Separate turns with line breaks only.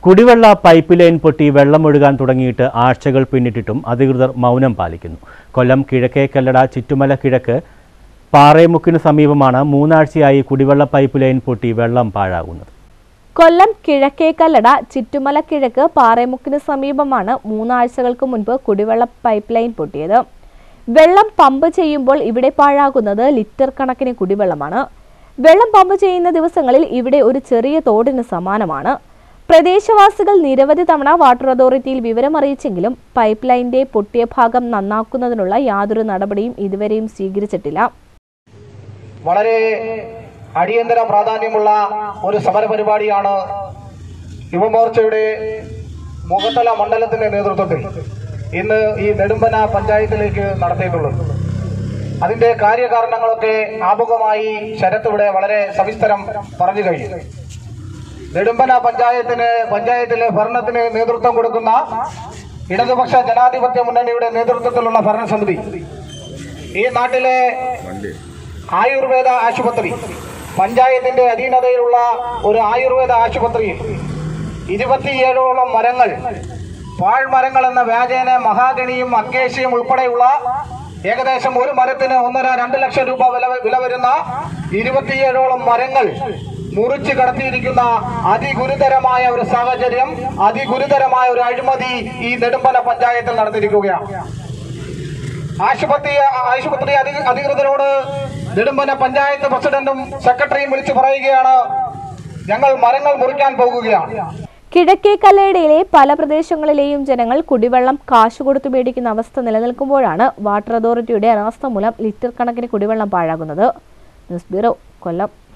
കുടിവെള്ള pipe line പൊട്ടി വെള്ളമൊഴുകാൻ തുടങ്ങിയിട്ട് ആഴ്ചകൾ പിന്നിട്ടിട്ടും അധികൃതർ മൗനം പാലിക്കുന്നു കൊല്ലം കിഴക്കേക്കല്ലട ചുറ്റുമല കിഴക്ക് പാറേമുക്കിന് സമീപമാണ് മൂന്നാഴ്ചയായി കുടിവെള്ള പൈപ്പ് ലൈൻ പൊട്ടി വെള്ളം പാഴാകുന്നത്
കൊല്ലം കിഴക്കേക്കല്ലട ചിറ്റുമല കിഴക്ക് പാറേമുക്കിന് സമീപമാണ് മൂന്നാഴ്ചകൾക്ക് മുൻപ് കുടിവെള്ള പൈപ്പ് ലൈൻ പൊട്ടിയത് വെള്ളം പമ്പ് ചെയ്യുമ്പോൾ ഇവിടെ പാഴാകുന്നത് ലിറ്റർ കണക്കിന് കുടിവെള്ളമാണ് വെള്ളം പമ്പ് ചെയ്യുന്ന ദിവസങ്ങളിൽ ഇവിടെ ഒരു ചെറിയ തോടിന് സമാനമാണ് പ്രദേശവാസികൾ നിരവധി തവണ വാട്ടർ അതോറിറ്റിയിൽ വിവരം അറിയിച്ചെങ്കിലും പൈപ്പ് ലൈനിന്റെ പൊട്ടിയ ഭാഗം നന്നാക്കുന്നതിനുള്ള യാതൊരു നടപടിയും ഇതുവരെയും സ്വീകരിച്ചിട്ടില്ല
വളരെ അടിയന്തര പ്രാധാന്യമുള്ള ഒരു സമര പരിപാടിയാണ് യുവമോർച്ചയുടെ മുഖത്തല മണ്ഡലത്തിന്റെ നേതൃത്വത്തിൽ ഇന്ന് ഈ നെടുമ്പന പഞ്ചായത്തിലേക്ക് നടത്തിയിട്ടുള്ളത് അതിന്റെ കാര്യകാരണങ്ങളൊക്കെ ആമുഖമായി ശരത്ത് ഇവിടെ വളരെ സവിസ്തരം പറഞ്ഞു കഴിഞ്ഞു നെടുമ്പന പഞ്ചായത്തിന് പഞ്ചായത്തിലെ ഭരണത്തിന് നേതൃത്വം കൊടുക്കുന്ന ഇടതുപക്ഷ ജനാധിപത്യ മുന്നണിയുടെ നേതൃത്വത്തിലുള്ള ഭരണസമിതി ഈ നാട്ടിലെ ആയുർവേദ ആശുപത്രി പഞ്ചായത്തിന്റെ അധീനതയിലുള്ള ഒരു ആയുർവേദ ആശുപത്രിയിൽ ഇരുപത്തിയേഴോളം മരങ്ങൾ പാഴ്മരങ്ങൾ എന്ന വ്യാജേന മഹാഗണിയും അക്കേഷ്യയും ഉൾപ്പെടെയുള്ള ഏകദേശം ഒരു മരത്തിന് ഒന്നര രണ്ട് ലക്ഷം രൂപ വില വില വരുന്ന ഇരുപത്തിയേഴോളം മരങ്ങൾ മുറിച്ചു കടത്തിയിരിക്കുന്ന അതിഗുരുതരമായ ഒരു സാഹചര്യം അതിഗുരുതരമായ ഒരു അഴിമതി ഈ നെടുമ്പന പഞ്ചായത്തിൽ നടന്നിരിക്കുകയാണ് ആശുപത്രി ആശുപത്രി അധി- അധികൃതരോട് നെടുമ്പന പഞ്ചായത്ത് പ്രസിഡന്റും സെക്രട്ടറിയും വിളിച്ചു പറയുകയാണ് ഞങ്ങൾ മരങ്ങൾ മുറിക്കാൻ പോകുകയാണ്
കിഴക്കേ കല്ലടയിലെ പല പ്രദേശങ്ങളിലെയും ജനങ്ങൾ കുടിവെള്ളം കാശ് കൊടുത്തു മേടിക്കുന്ന അവസ്ഥ നിലനിൽക്കുമ്പോഴാണ് വാട്ടർ അതോറിറ്റിയുടെ അനാസ്ഥ മൂലം ലിറ്റർ കണക്കിന് കുടിവെള്ളം പാഴാകുന്നത് ന്യൂസ് ബ്യൂറോ കൊല്ലം